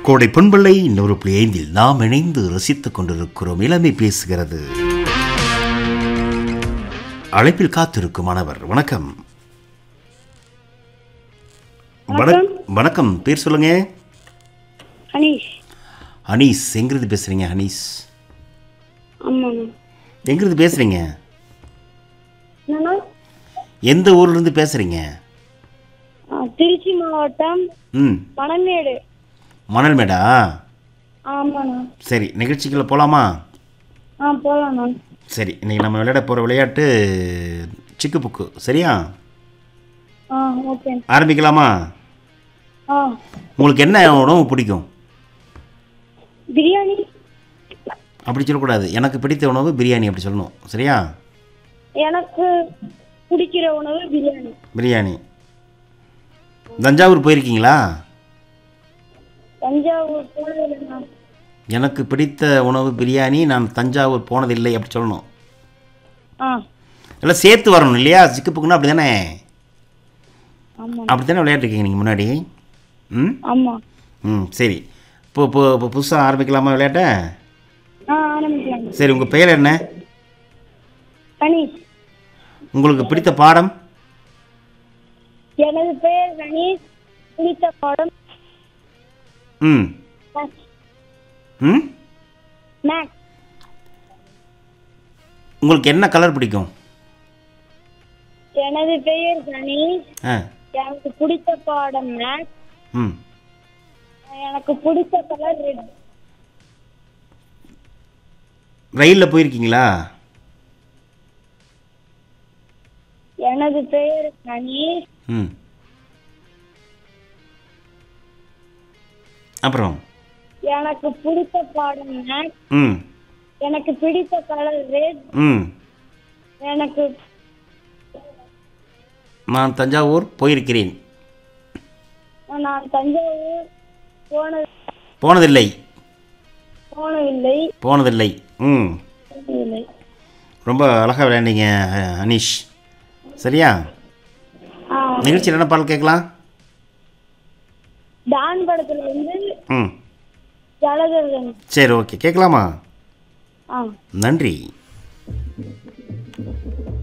கோடை பொன்பிள்ளை இன்னொரு புள்ளி ஐந்தில் நாம் இணைந்து ரசித்துக் கொண்டிருக்கிறோம் இளமை பேசுகிறது அழைப்பில் காத்திருக்கும் மாணவர் வணக்கம் வணக்- வணக்கம் பேர் சொல்லுங்க அனீஷ் அனீஸ் எங்கிருந்து பேசுறீங்க அனீஸ் ஆமாண்ணா எங்கிருந்து பேசுறீங்க என்னண்ணா எந்த ஊர்ல இருந்து பேசுறீங்க ஆ, திருச்சி மாவட்டம் ம் பனமேடு மணல்மேடா ஆமாண்ணா சரி நிகழ்ச்சிக்குள்ள போலாமா ஆ போகலாண்ணா சரி இன்னைக்கு நம்ம விளையாட போகிற விளையாட்டு சிக்கு புக்கு சரியா ஆ ஓகே ஆரம்பிக்கலாமா ஆ உங்களுக்கு என்ன உணவு பிடிக்கும் பிரியாணி அப்படி சொல்லக்கூடாது எனக்கு பிடித்த உணவு பிரியாணி அப்படி சொல்லணும் சரியா எனக்கு பிடிக்கிற உணவு பிரியாணி பிரியாணி தஞ்சாவூர் போயிருக்கீங்களா தஞ்சாவூர் போனதில்லைண்ணா எனக்கு பிடித்த உணவு பிரியாணி நான் தஞ்சாவூர் போனதில்லை அப்படி சொல்லணும் ஆ எல்லாம் சேர்த்து வரணும் இல்லையா சிக்கு புக்குன்னா அப்படி தானே ஆமாம் அப்படி தானே விளையாட்டுருக்கீங்க நீங்கள் முன்னாடி ம் ஆமாம் ம் சரி இப்போ இப்போ இப்போ புதுசாக ஆரம்பிக்கலாமா விளையாட்டை ஆ ஆரம்பிக்கலாங்க சரி உங்கள் பெயர் என்ன கணேஷ் உங்களுக்கு பிடித்த பாடம் எனது பெயர் கணேஷ் பிடித்த பாடம் ம் மேக்ஸ் ம் மேக்ஸ் உங்களுக்கு என்ன கலர் பிடிக்கும் எனது பெயர் கணேஷ் ஆ எனக்கு பிடித்த பாடம் மேக்ஸ் ம் எனக்கு பிடித்த கலர் ரெட் ரயிலில் போயிருக்கீங்களா எனது பெயர் கணேஷ் ம் அப்புறம் எனக்கு பிடித்த பாடம் மேக்ஸ் ம் எனக்கு பிடித்த கலர் ரெட் ம் எனக்கு நான் தஞ்சாவூர் போயிருக்கிறேன் நான் தஞ்சாவூர் போனது போனதில்லை போனதில்லை போனதில்லை ம் போனதில்லை ரொம்ப அழகாக விளையாண்டீங்க அஹ், அனீஷ் சரியா ஆ, நிகழ்ச்சியில் என்ன பாடல் கேட்கலாம் டான் படத்துல வந்து ம் ஜலதர்கன் சரி ஓகே கேட்கலாமா ஆ நன்றி